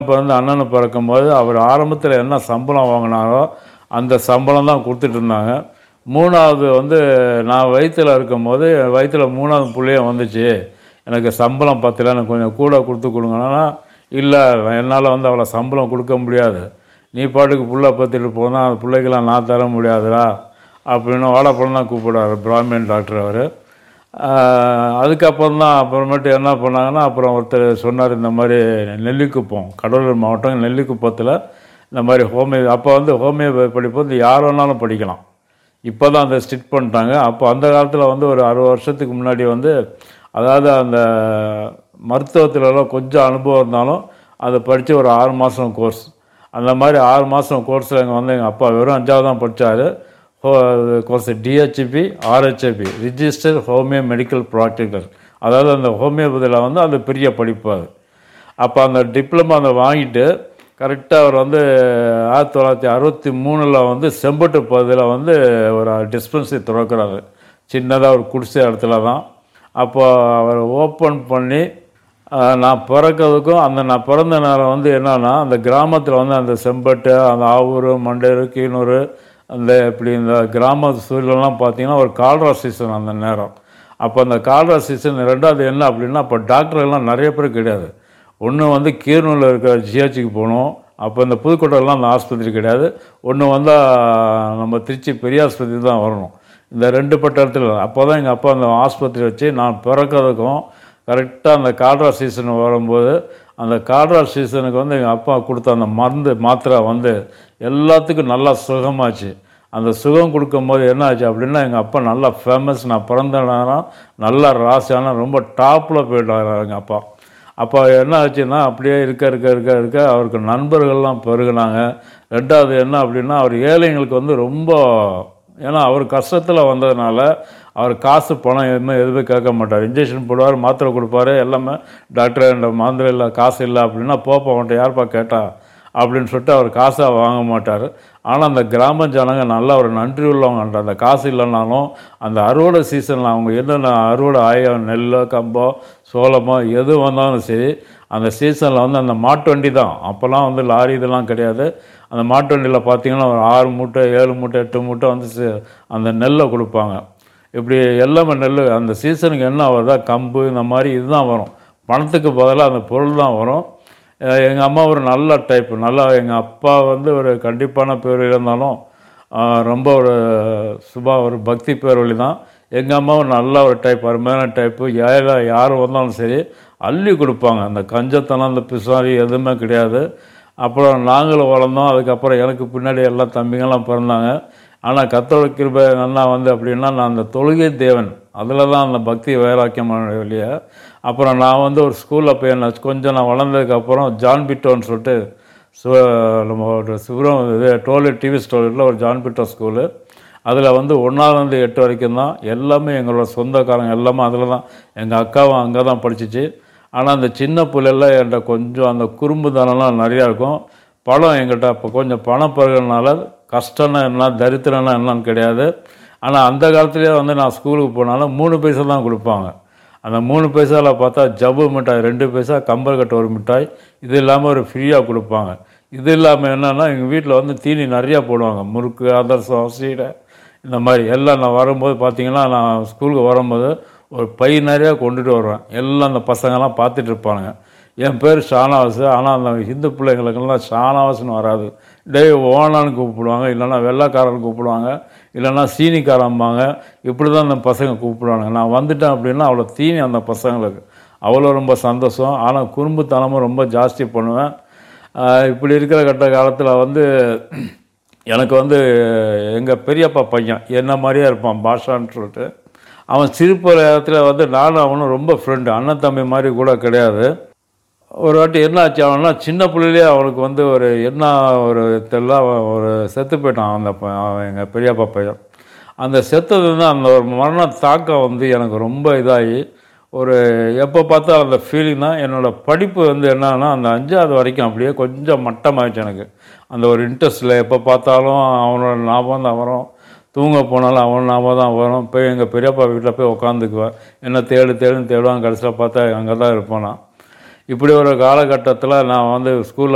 இப்போ வந்து அண்ணனை பிறக்கும்போது அவர் ஆரம்பத்தில் என்ன சம்பளம் வாங்கினாரோ அந்த சம்பளம் தான் கொடுத்துட்டு இருந்தாங்க மூணாவது வந்து நான் வயிற்றில் இருக்கும்போது வயிற்றில் மூணாவது புள்ளைய வந்துச்சு எனக்கு சம்பளம் பத்தல எனக்கு கொஞ்சம் கூட கொடுத்து கொடுங்கன்னா இல்லை என்னால் வந்து அவ்வளோ சம்பளம் கொடுக்க முடியாது நீ பாட்டுக்கு புள்ள பற்றிட்டு போனால் அந்த பிள்ளைக்கெல்லாம் நான் தர முடியாதுடா அப்படின்னு வாழைப்பழம் தான் கூப்பிடுவார் பிராமின் டாக்டர் அவர் அதுக்கப்புறம் தான் அப்புறமேட்டு என்ன பண்ணாங்கன்னா அப்புறம் ஒருத்தர் சொன்னார் இந்த மாதிரி நெல்லிக்குப்பம் கடலூர் மாவட்டம் நெல்லிக்குப்பத்தில் இந்த மாதிரி ஹோமியோ அப்போ வந்து ஹோமியோ படிப்பு வந்து யார் வேணாலும் படிக்கலாம் இப்போ தான் அந்த ஸ்டிட் பண்ணிட்டாங்க அப்போ அந்த காலத்தில் வந்து ஒரு அறுபது வருஷத்துக்கு முன்னாடி வந்து அதாவது அந்த மருத்துவத்துலலாம் கொஞ்சம் அனுபவம் இருந்தாலும் அதை படித்து ஒரு ஆறு மாதம் கோர்ஸ் அந்த மாதிரி ஆறு மாதம் கோர்ஸில் எங்கள் வந்து எங்கள் அப்பா வெறும் அஞ்சாவது தான் படித்தார் course DHP RHP register homeo medical practical அதாவது அந்த ஹோமியோபதியில் வந்து அந்த பெரிய படிப்பு அது அப்போ அந்த டிப்ளமா அதை வாங்கிட்டு கரெக்டாக அவர் வந்து ஆயிரத்தி தொள்ளாயிரத்தி அறுபத்தி மூணில் வந்து செம்பட்டு பகுதியில் வந்து ஒரு டிஸ்பென்சரி திறக்கிறாரு சின்னதாக ஒரு குடிசை இடத்துல தான் அப்போ அவர் ஓப்பன் பண்ணி ஆஹ், நான் பிறக்கிறதுக்கும் அந்த நான் பிறந்த நேரம் வந்து என்னன்னா அந்த கிராமத்தில் வந்து அந்த செம்பட்டு அந்த ஆவூர் மண்டேரு கீழூர் அந்த இப்படி இந்த கிராம சூழலெல்லாம் பார்த்தீங்கன்னா ஒரு கால்ரா சீசன் அந்த நேரம் அப்போ அந்த கால்ரா சீசன் ரெண்டாவது என்ன அப்படின்னா அப்போ டாக்டர் எல்லாம் நிறைய பேர் கிடையாது ஒன்று வந்து கீரனூரில் இருக்கிற ஜிஹெச்சுக்கு போகணும் அப்போ இந்த புதுக்கோட்டையெல்லாம் அந்த ஆஸ்பத்திரி கிடையாது ஒன்று வந்தால் நம்ம திருச்சி பெரிய ஆஸ்பத்திரி தான் வரணும் இந்த ரெண்டு பட்ட இடத்துல அப்போ தான் எங்கள் அப்பா அந்த ஆஸ்பத்திரி வச்சு நான் பிறக்கிறதுக்கும் கரெக்டாக அந்த கால்ரா சீசன் வரும்போது அந்த கால்ரா சீசனுக்கு வந்து எங்கள் அப்பா கொடுத்த அந்த மருந்து மாத்திரை வந்து எல்லாத்துக்கும் நல்லா சுகமாச்சு அந்த சுகம் கொடுக்கும்போது என்ன ஆச்சு அப்படின்னா எங்கள் அப்பா நல்லா ஃபேமஸ் நான் பிறந்த நேரம் நல்லா ராசியான ரொம்ப டாப்பில் போயிட்டார் எங்கள் அப்பா அப்போ என்ன ஆச்சுன்னா அப்படியே இருக்க இருக்க இருக்க இருக்க அவருக்கு நண்பர்கள்லாம் பெருகுனாங்க ரெண்டாவது என்ன அப்படின்னா அவர் ஏழைங்களுக்கு வந்து ரொம்ப ஏன்னா அவர் கஷ்டத்தில் வந்ததுனால அவர் காசு பணம் எதுவுமே எதுவுமே கேட்க மாட்டார் இன்ஜெக்ஷன் போடுவார் மாத்திரை கொடுப்பாரு எல்லாமே டாக்டர் இந்த மாத்திரை இல்லை காசு இல்லை அப்படின்னா போப்பா அவன்கிட்ட யார்ப்பா கேட்டா அப்படின்னு சொல்லிட்டு அவர் காசாக வாங்க மாட்டார் ஆனால் அந்த கிராம ஜனங்க நல்ல ஒரு நன்றி உள்ளவங்க அந்த காசு இல்லைனாலும் அந்த அறுவடை சீசனில் அவங்க என்னென்ன அறுவடை ஆய நெல்லோ கம்போ சோளமோ எது வந்தாலும் சரி அந்த சீசனில் வந்து அந்த மாட்டு வண்டி தான் அப்போல்லாம் வந்து லாரி இதெல்லாம் கிடையாது அந்த மாட்டு வண்டியில் பார்த்தீங்கன்னா ஒரு ஆறு மூட்டை ஏழு மூட்டை எட்டு மூட்டை வந்து சி- அந்த நெல்லை கொடுப்பாங்க இப்படி எல்லாமே நெல் அந்த சீசனுக்கு என்ன வருதா கம்பு இந்த மாதிரி இதுதான் வரும் பணத்துக்கு பதிலாக அந்த பொருள் தான் வரும் எங்கள் அம்மா ஒரு நல்ல டைப் நல்லா எங்கள் அப்பா வந்து ஒரு கண்டிப்பான பேர் இருந்தாலும் ஆஹ், ரொம்ப ஒரு சுபா ஒரு பக்தி பேர்வழி தான் எங்கள் அம்மா ஒரு நல்ல ஒரு டைப் அருமையான டைப்பு ஏழை யார் வந்தாலும் சரி அள்ளி கொடுப்பாங்க அந்த கஞ்சத்தனம் அந்த பிசாரி எதுவுமே கிடையாது அப்புறம் நாங்களும் வளர்ந்தோம் அதுக்கப்புறம் எனக்கு பின்னாடி எல்லாம் தம்பிங்கெல்லாம் பிறந்தாங்க ஆனால் கத்தோட கிருபை அண்ணா வந்து அப்படின்னா நான் அந்த தொழுகை தேவன் அதில் தான் அந்த பக்தி வைராக்கியம் வெளியே அப்புறம் நான் வந்து ஒரு ஸ்கூலில் போய் என்ன கொஞ்சம் நான் வளர்ந்ததுக்கப்புறம் ஜான் பிட்டோன்னு சொல்லிட்டு சு நம்ம ஒரு சிவரம் இது டோலெட் டிவி ஸ்டோரில் ஒரு ஜான் பிட்டோ ஸ்கூலு அதில் வந்து ஒன்றாவதுலேருந்து எட்டு வரைக்கும் தான் எல்லாமே எங்களோட சொந்தக்காரங்க எல்லாமே அதில் தான் எங்கள் அக்காவும் அங்கே தான் படிச்சிச்சு ஆனால் அந்த சின்ன பிள்ளைல என்கிட்ட கொஞ்சம் அந்த குறும்புத்தனம்லாம் நிறையா இருக்கும் பணம் எங்கிட்ட அப்போ கொஞ்சம் பணம் பெருகிறதுனால கஷ்டம்னா என்ன தரித்திரம்னா என்னன்னு கிடையாது ஆனால் அந்த காலத்துலேயே வந்து நான் ஸ்கூலுக்கு போனாலும் மூணு பைசா தான் கொடுப்பாங்க அந்த மூணு பைசாவில் பார்த்தா ஜவ்வு மிட்டாய் ரெண்டு பைசா கம்பல் கட்ட ஒரு மிட்டாய் இது இல்லாமல் ஒரு ஃப்ரீயாக கொடுப்பாங்க இது இல்லாமல் என்னென்னா எங்கள் வீட்டில் வந்து தீனி நிறையா போடுவாங்க முறுக்கு அதிரசம் சீடை இந்த மாதிரி எல்லாம் நான் வரும்போது பார்த்தீங்கன்னா நான் ஸ்கூலுக்கு வரும்போது ஒரு பை நிறையா கொண்டுட்டு வருவேன் எல்லாம் அந்த பசங்கெல்லாம் பார்த்துட்டு இருப்பானுங்க என் பேர் ஷானவாஸ் ஆனால் அந்த ஹிந்து பிள்ளைங்களுக்கெல்லாம் ஷானவாஸ்னு வராது டேய் ஓனான்னு கூப்பிடுவாங்க இல்லைன்னா வெள்ளைக்காரன் கூப்பிடுவாங்க இல்லைன்னா சீனிக்காரம்பாங்க இப்படி தான் அந்த பசங்க கூப்பிடுவானுங்க நான் வந்துட்டேன் அப்படின்னா அவ்வளோ தீனி அந்த பசங்களுக்கு அவ்வளோ ரொம்ப சந்தோஷம் ஆனால் குறும்புத்தனமும் ரொம்ப ஜாஸ்தி பண்ணுவேன் ஆஹ் இப்படி இருக்கிற கட்ட காலத்தில் வந்து எனக்கு வந்து எங்கள் பெரியப்பா பையன் என்ன மாதிரியே இருப்பான் பாஷான்னு சொல்லிட்டு அவன் சிரிப்பு இடத்துல வந்து நானும் அவனும் ரொம்ப ஃப்ரெண்டு அண்ணன் தம்பி மாதிரி கூட கிடையாது ஒரு வாட்டி என்ன ஆச்சு அவனா சின்ன பிள்ளையிலே அவனுக்கு வந்து ஒரு என்ன ஒரு தெரியல அவன் ஒரு செத்து போயிட்டான் அந்த ப- அவன் எங்கள் பெரியப்பா பையன் அந்த செத்தது வந்து அந்த ஒரு மரண தாக்கம் வந்து எனக்கு ரொம்ப இதாகி ஒரு எப்போ பார்த்தா அந்த ஃபீலிங் தான் என்னோடய படிப்பு வந்து என்னன்னா அந்த அஞ்சாவது வரைக்கும் அப்படியே கொஞ்சம் மட்டமாயிடுச்சு எனக்கு அந்த ஒரு இன்ட்ரெஸ்ட்டில் எப்போ பார்த்தாலும் அவனோட ஞாபகம் தான் வரும் தூங்க போனாலும் அவன் ஞாபகம் தான் வரும் போய் எங்கள் பெரியப்பா வீட்டில் போய் உட்காந்துக்குவேன் என்ன தேடு தேடுன்னு தேடுவான் கடைசியில் பார்த்தா அங்கே தான் இருப்பேன் நான் இப்படி ஒரு காலகட்டத்தில் நான் வந்து ஸ்கூலில்